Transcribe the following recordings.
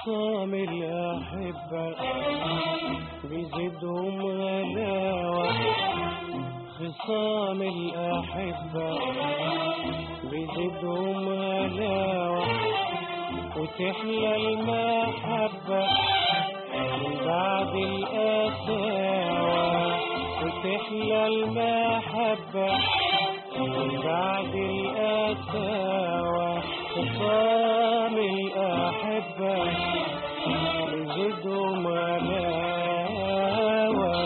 خصام الأحبة بيزيدهم غلاوة خصام الأحبة بيزيدهم غلاوة وتحلى المحبة من بعد القساوة وتحلى المحبة من بعد القساوة خصام الأحبة بيزيدهم غلاوة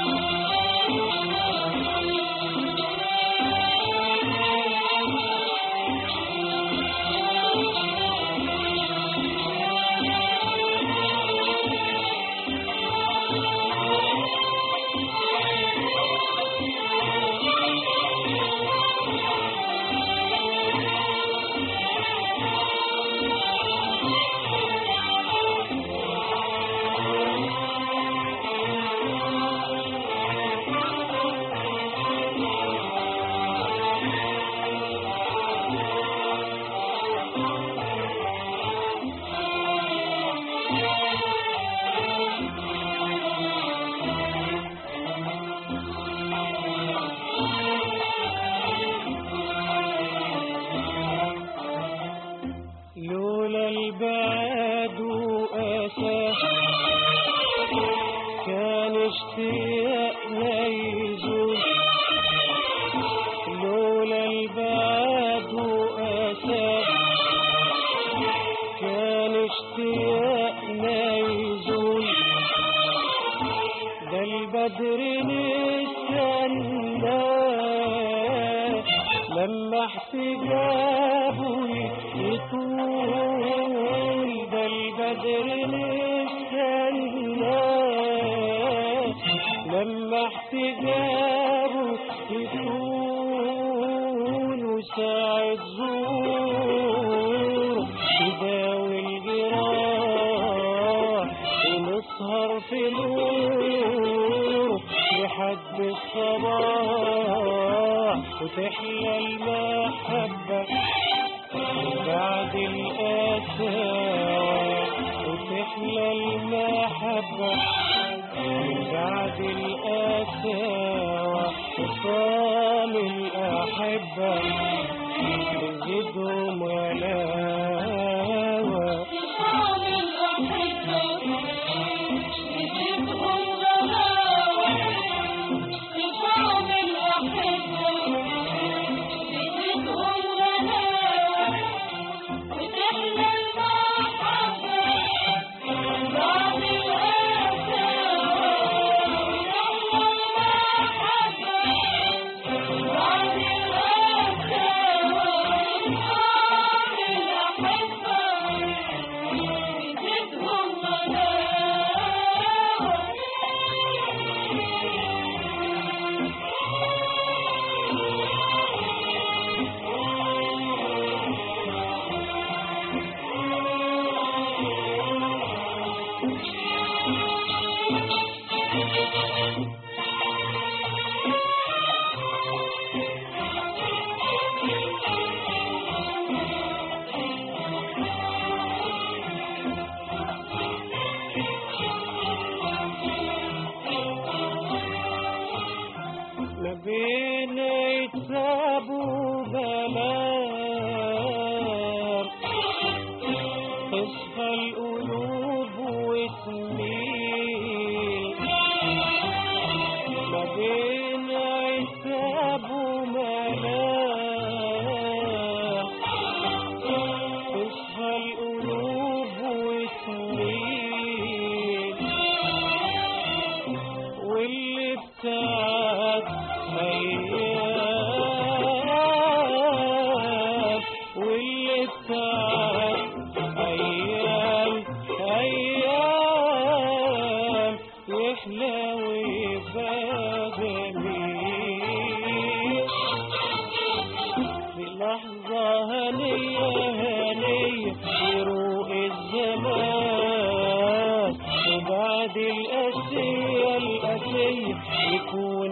لولا البعد وأسى كان اشتياقنا يزول لولا البعد وأسى كان اشتياقنا يزول ده البدر نستنى لما احتجابه يطول ده البدر نستنى لما احتجابه يطول وساعة زور تداوي الجراح ونسهر في نور لحد الصباح وتحلى المحبة بعد القساوة وتحلى المحبة بعد القساوة خصام الأحبة بزيدهم غلاوة خصام الأحبة بزيدهم غلاوة خصام الأحبة بزيدهم غلاوة وتحلى المحبة بعد القساوة وتحلى المحبة بعد القساوة خصام الأحبة بزيدهم ما بين عتاب وبلام تصفى القلوب وتميل ما بين عتاب وملام تصفى القلوب وتميل واللي بتاعت أيام واللي بتاعت أيام أيام يحلى ويبقى جميل في لحظة هنية هنية يروق الزمان وبعد الأسية الأسية يكون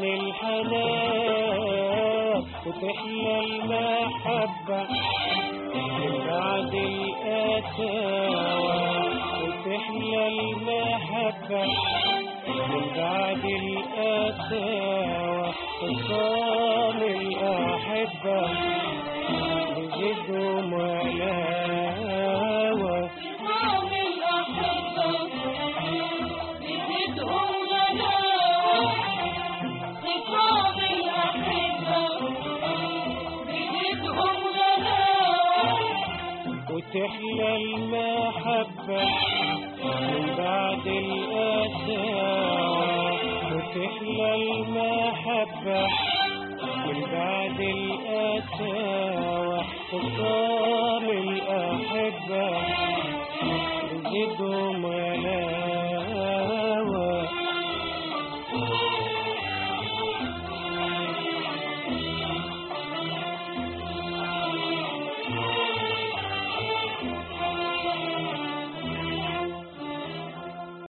الحنان وتحلى المحبة من بعد القساوة وتحلى المحبة من بعد القساوة خصام الأحبة بجدهم ولاوة خصام الأحبة بجدهم غلاوة خصام الأحبة بجدهم غلاوة وتحلى المحبة من بعد القساوة وتحلى المحبة من بعد القساوة خصام الأحبة بجدهم